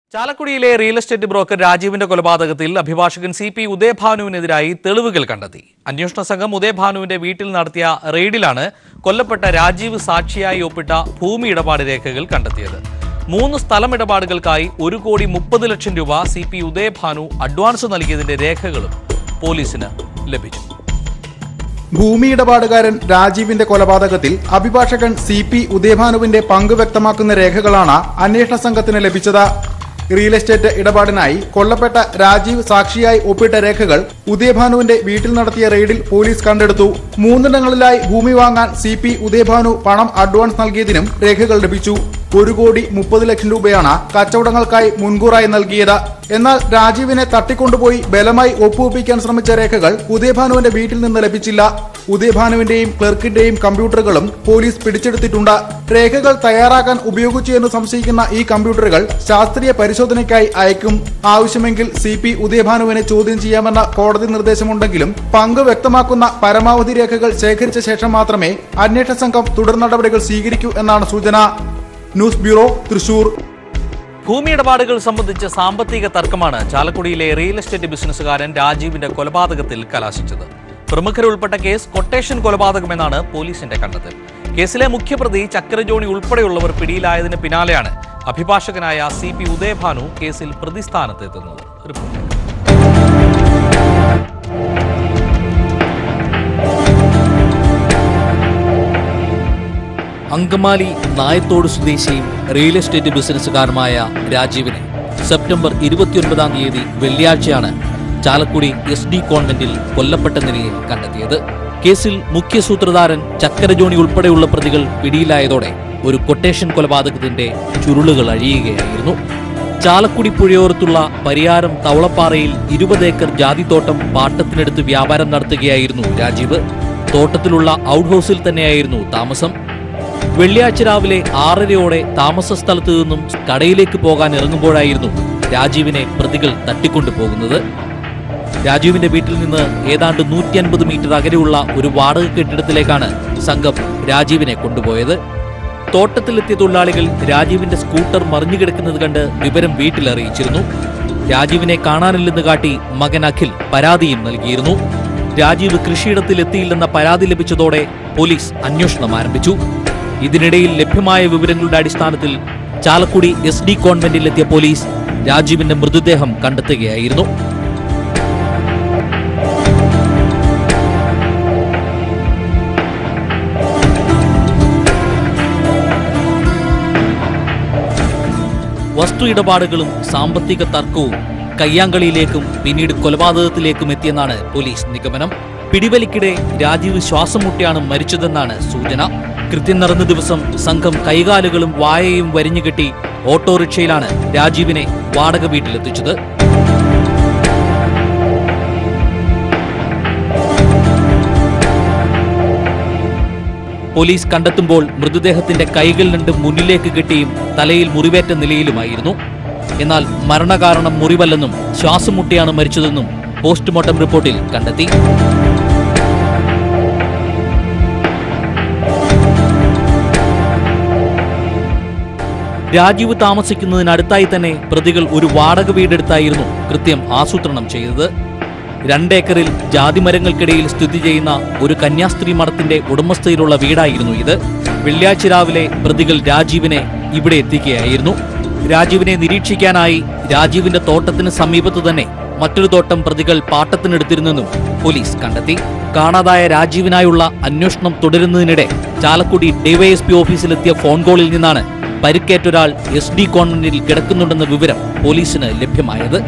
ചാലക്കുടിയിലെ real estate broker രാജീവിന്റെ കൊലപാതകത്തിൽ അഭിഭാഷകൻ സി പി ഉദയഭാനുവിനെതിരായി തെളിവുകൾ കണ്ടെത്തി അന്വേഷണ സംഘം ഉദയഭാനുവിന്റെ വീട്ടിൽ നടത്തിയ റെയ്ഡിലാണ് കൊല്ലപ്പെട്ട രാജീവ് സാക്ഷിയായി ഒപ്പിട്ട ഭൂമി ഇടപാട് രേഖകൾ കണ്ടെത്തിയത് മൂന്ന് സ്ഥലമിടപാടുകൾക്കായി ഒരു കോടി മുപ്പത് ലക്ഷം രൂപ സി പി ഉദയഭാനു അഡ്വാൻസ് നൽകിയതിന്റെ രേഖകളും പോലീസിന് ലഭിച്ചു ഭൂമി ഇടപാടുകാരൻ രാജീവിന്റെ കൊലപാതകത്തിൽ അഭിഭാഷകൻ സി പി ഉദയഭാനുവിന്റെ പങ്ക് വ്യക്തമാക്കുന്ന രേഖകളാണ് അന്വേഷണ സംഘത്തിന് ലഭിച്ചത് റിയൽ എസ്റ്റേറ്റ് ഇടപാടിനായി കൊല്ലപ്പെട്ട രാജീവ് സാക്ഷിയായി ഒപ്പിട്ട രേഖകൾ ഉദയഭാനുവിന്റെ വീട്ടിൽ നടത്തിയ റെയ്ഡിൽ പോലീസ് കണ്ടെടുത്തു മൂന്നിടങ്ങളിലായി ഭൂമി വാങ്ങാൻ സി പി ഉദയഭാനു പണം അഡ്വാൻസ് നൽകിയതിനും രേഖകൾ ലഭിച്ചു ഒരു കോടി മുപ്പത് ലക്ഷം രൂപയാണ് കച്ചവടങ്ങൾക്കായി മുൻകൂറായി നൽകിയത് എന്നാൽ രാജീവിനെ തട്ടിക്കൊണ്ടുപോയി ബലമായി ഒപ്പുവെപ്പിക്കാൻ ശ്രമിച്ച രേഖകൾ ഉദയഭാനുവിന്റെ വീട്ടിൽ നിന്ന് ലഭിച്ചില്ല ഉദയഭാനുവിന്റെയും ക്ലർക്കിന്റെയും കമ്പ്യൂട്ടറുകളും പോലീസ് പിടിച്ചെടുത്തിട്ടുണ്ട് രേഖകൾ തയ്യാറാക്കാൻ ഉപയോഗിച്ചു എന്ന് സംശയിക്കുന്ന ഈ കമ്പ്യൂട്ടറുകൾ ശാസ്ത്രീയ പരിശോധനയ്ക്കായി അയക്കും ആവശ്യമെങ്കിൽ സി പി ഉദയഭാനുവിനെ ചോദ്യം ചെയ്യാമെന്ന കോടതി നിർദ്ദേശമുണ്ടെങ്കിലും പങ്ക് വ്യക്തമാക്കുന്ന പരമാവധി രേഖകൾ ശേഖരിച്ച ശേഷം മാത്രമേ അന്വേഷണ സംഘം തുടർ നടപടികൾ സ്വീകരിക്കൂ എന്നാണ് സൂചന ന്യൂസ് ബ്യൂറോ തൃശൂർ ഭൂമി ഇടപാടുകൾ സംബന്ധിച്ച സാമ്പത്തിക തർക്കമാണ് ചാലക്കുടിയിലെ റിയൽ എസ്റ്റേറ്റ് ബിസിനസ്സുകാരൻ രാജീവിന്റെ കൊലപാതകത്തിൽ കലാശിച്ചത് പ്രമുഖരുൾപ്പെട്ട കേസ് കൊട്ടേഷൻ കൊലപാതകമെന്നാണ് പോലീസിന്റെ കണ്ടെത്തൽ കേസിലെ മുഖ്യപ്രതി ചക്രജോണി ഉൾപ്പെടെയുള്ളവർ പിടിയിലായതിന് പിന്നാലെയാണ് അഭിഭാഷകനായ സി പി ഉദയഭാനു കേസിൽ പ്രതിസ്ഥാനത്തെത്തുന്നത് റിപ്പോർട്ട് അങ്കമാലി നായത്തോട് സ്വദേശിയും റിയൽ എസ്റ്റേറ്റ് ബിസിനസ്സുകാരനുമായ രാജീവിനെ സെപ്റ്റംബർ ഇരുപത്തിയൊൻപതാം തീയതി വെള്ളിയാഴ്ചയാണ് ചാലക്കുടി എസ് ഡി കോൺവെന്റിൽ കൊല്ലപ്പെട്ട നിലയിൽ കണ്ടെത്തിയത് കേസിൽ മുഖ്യ സൂത്രധാരൻ ചക്കരജോണി ഉൾപ്പെടെയുള്ള പ്രതികൾ പിടിയിലായതോടെ ഒരു കൊട്ടേഷൻ കൊലപാതകത്തിന്റെ ചുരുളുകൾ അഴിയുകയായിരുന്നു ചാലക്കുടി പുഴയോരത്തുള്ള പരിയാരം തവളപ്പാറയിൽ ഇരുപത് ഏക്കർ ജാതിത്തോട്ടം പാട്ടത്തിനെടുത്ത് വ്യാപാരം നടത്തുകയായിരുന്നു രാജീവ് തോട്ടത്തിലുള്ള ഔട്ട് ഹൗസിൽ തന്നെയായിരുന്നു താമസം വെള്ളിയാഴ്ച രാവിലെ ആറരയോടെ താമസ സ്ഥലത്തു നിന്നും കടയിലേക്ക് പോകാൻ ഇറങ്ങുമ്പോഴായിരുന്നു രാജീവിനെ പ്രതികൾ തട്ടിക്കൊണ്ടു പോകുന്നത് രാജീവിന്റെ വീട്ടിൽ നിന്ന് ഏതാണ്ട് നൂറ്റി അൻപത് മീറ്റർ അകലെയുള്ള ഒരു വാടക കെട്ടിടത്തിലേക്കാണ് സംഘം രാജീവിനെ കൊണ്ടുപോയത് തോട്ടത്തിലെത്തിയ തൊഴിലാളികൾ രാജീവിന്റെ സ്കൂട്ടർ മറിഞ്ഞു കിടക്കുന്നത് കണ്ട് വിവരം വീട്ടിൽ അറിയിച്ചിരുന്നു രാജീവിനെ കാണാനില്ലെന്ന് കാട്ടി മകൻ അഖിൽ പരാതിയും നൽകിയിരുന്നു രാജീവ് കൃഷിയിടത്തിൽ എത്തിയില്ലെന്ന പരാതി ലഭിച്ചതോടെ പോലീസ് അന്വേഷണം ആരംഭിച്ചു ഇതിനിടയിൽ ലഭ്യമായ വിവരങ്ങളുടെ അടിസ്ഥാനത്തിൽ ചാലക്കുടി എസ് ഡി കോൺവെന്റിലെത്തിയ പോലീസ് രാജീവിന്റെ മൃതദേഹം കണ്ടെത്തുകയായിരുന്നു വസ്തു ഇടപാടുകളും സാമ്പത്തിക തർക്കവും കയ്യാങ്കളിയിലേക്കും പിന്നീട് കൊലപാതകത്തിലേക്കും എത്തിയെന്നാണ് പോലീസ് നിഗമനം പിടിവലിക്കിടെ രാജീവ് ശ്വാസം മുട്ടിയാണ് മരിച്ചതെന്നാണ് സൂചന കൃത്യം നടന്ന ദിവസം സംഘം കൈകാലുകളും വായയും വരിഞ്ഞുകെട്ടി ഓട്ടോറിക്ഷയിലാണ് രാജീവിനെ വാടക വീട്ടിലെത്തിച്ചത് പോലീസ് കണ്ടെത്തുമ്പോൾ മൃതദേഹത്തിന്റെ കൈകൾ രണ്ടും മുന്നിലേക്ക് കെട്ടിയും തലയിൽ മുറിവേറ്റ നിലയിലുമായിരുന്നു എന്നാൽ മരണകാരണം മുറിവല്ലെന്നും ശ്വാസം മുട്ടിയാണ് മരിച്ചതെന്നും പോസ്റ്റ്മോർട്ടം റിപ്പോർട്ടിൽ കണ്ടെത്തി രാജീവ് താമസിക്കുന്നതിനടുത്തായി തന്നെ പ്രതികൾ ഒരു വാടക വീടെടുത്തായിരുന്നു കൃത്യം ആസൂത്രണം ചെയ്തത് രണ്ടേക്കറിൽ ജാതിമരങ്ങൾക്കിടയിൽ സ്ഥിതി ചെയ്യുന്ന ഒരു കന്യാസ്ത്രീ മഠത്തിന്റെ ഉടമസ്ഥയിലുള്ള വീടായിരുന്നു ഇത് വെള്ളിയാഴ്ച രാവിലെ പ്രതികൾ രാജീവിനെ ഇവിടെ എത്തിക്കുകയായിരുന്നു രാജീവിനെ നിരീക്ഷിക്കാനായി രാജീവിന്റെ തോട്ടത്തിന് സമീപത്ത് തന്നെ മറ്റൊരു തോട്ടം പ്രതികൾ പാട്ടത്തിനെടുത്തിരുന്നെന്നും പോലീസ് കണ്ടെത്തി കാണാതായ രാജീവിനായുള്ള അന്വേഷണം തുടരുന്നതിനിടെ ചാലക്കുടി ഡിവൈഎസ്പി ഓഫീസിലെത്തിയ ഫോൺ കോളിൽ നിന്നാണ് പരിക്കേറ്റ ഒരാൾ എസ് ഡി കോൺവെന്റിൽ കിടക്കുന്നുണ്ടെന്ന വിവരം പോലീസിന് ലഭ്യമായത്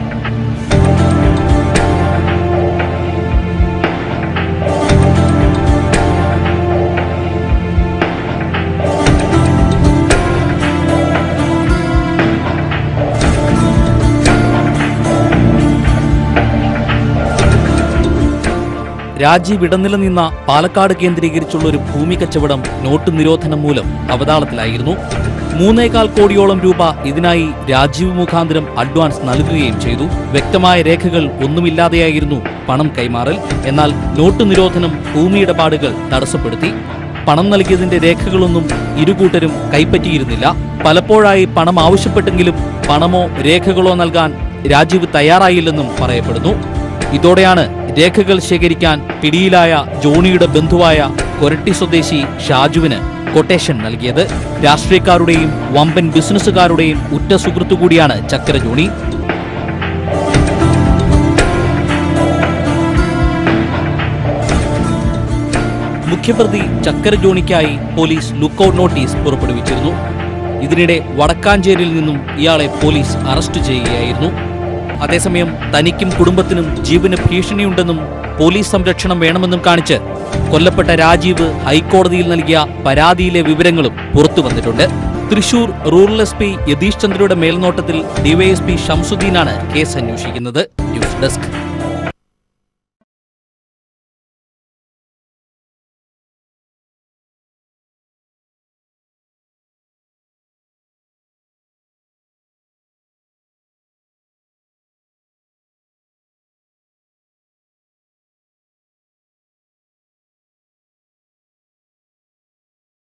രാജീവ് ഇടനില നിന്ന പാലക്കാട് കേന്ദ്രീകരിച്ചുള്ള ഒരു ഭൂമി കച്ചവടം നോട്ട് നിരോധനം മൂലം അവതാളത്തിലായിരുന്നു മൂന്നേകാൽ കോടിയോളം രൂപ ഇതിനായി രാജീവ് മുഖാന്തരം അഡ്വാൻസ് നൽകുകയും ചെയ്തു വ്യക്തമായ രേഖകൾ ഒന്നുമില്ലാതെയായിരുന്നു പണം കൈമാറൽ എന്നാൽ നോട്ട് നിരോധനം ഭൂമി ഇടപാടുകൾ തടസ്സപ്പെടുത്തി പണം നൽകിയതിന്റെ രേഖകളൊന്നും ഇരുകൂട്ടരും കൈപ്പറ്റിയിരുന്നില്ല പലപ്പോഴായി പണം ആവശ്യപ്പെട്ടെങ്കിലും പണമോ രേഖകളോ നൽകാൻ രാജീവ് തയ്യാറായില്ലെന്നും പറയപ്പെടുന്നു ഇതോടെയാണ് രേഖകൾ ശേഖരിക്കാൻ പിടിയിലായ ജോണിയുടെ ബന്ധുവായ കൊരട്ടി സ്വദേശി ഷാജുവിന് കൊട്ടേഷൻ നൽകിയത് രാഷ്ട്രീയക്കാരുടെയും വമ്പൻ ബിസിനസ്സുകാരുടെയും ഉറ്റ സുഹൃത്തു കൂടിയാണ് ചക്കര ജോണി മുഖ്യപ്രതി ചക്കര ജോണിക്കായി പോലീസ് ലുക്കൌട്ട് നോട്ടീസ് പുറപ്പെടുവിച്ചിരുന്നു ഇതിനിടെ വടക്കാഞ്ചേരിയിൽ നിന്നും ഇയാളെ പോലീസ് അറസ്റ്റ് ചെയ്യുകയായിരുന്നു അതേസമയം തനിക്കും കുടുംബത്തിനും ജീവന് ഭീഷണിയുണ്ടെന്നും പോലീസ് സംരക്ഷണം വേണമെന്നും കാണിച്ച് കൊല്ലപ്പെട്ട രാജീവ് ഹൈക്കോടതിയിൽ നൽകിയ പരാതിയിലെ വിവരങ്ങളും പുറത്തു വന്നിട്ടുണ്ട് Thrissur rural S P Yathish ചന്ദ്രയുടെ മേൽനോട്ടത്തിൽ ഡിവൈഎസ്പി ഷംസുദ്ദീനാണ് കേസ് അന്വേഷിക്കുന്നത് ന്യൂസ് ഡെസ്ക്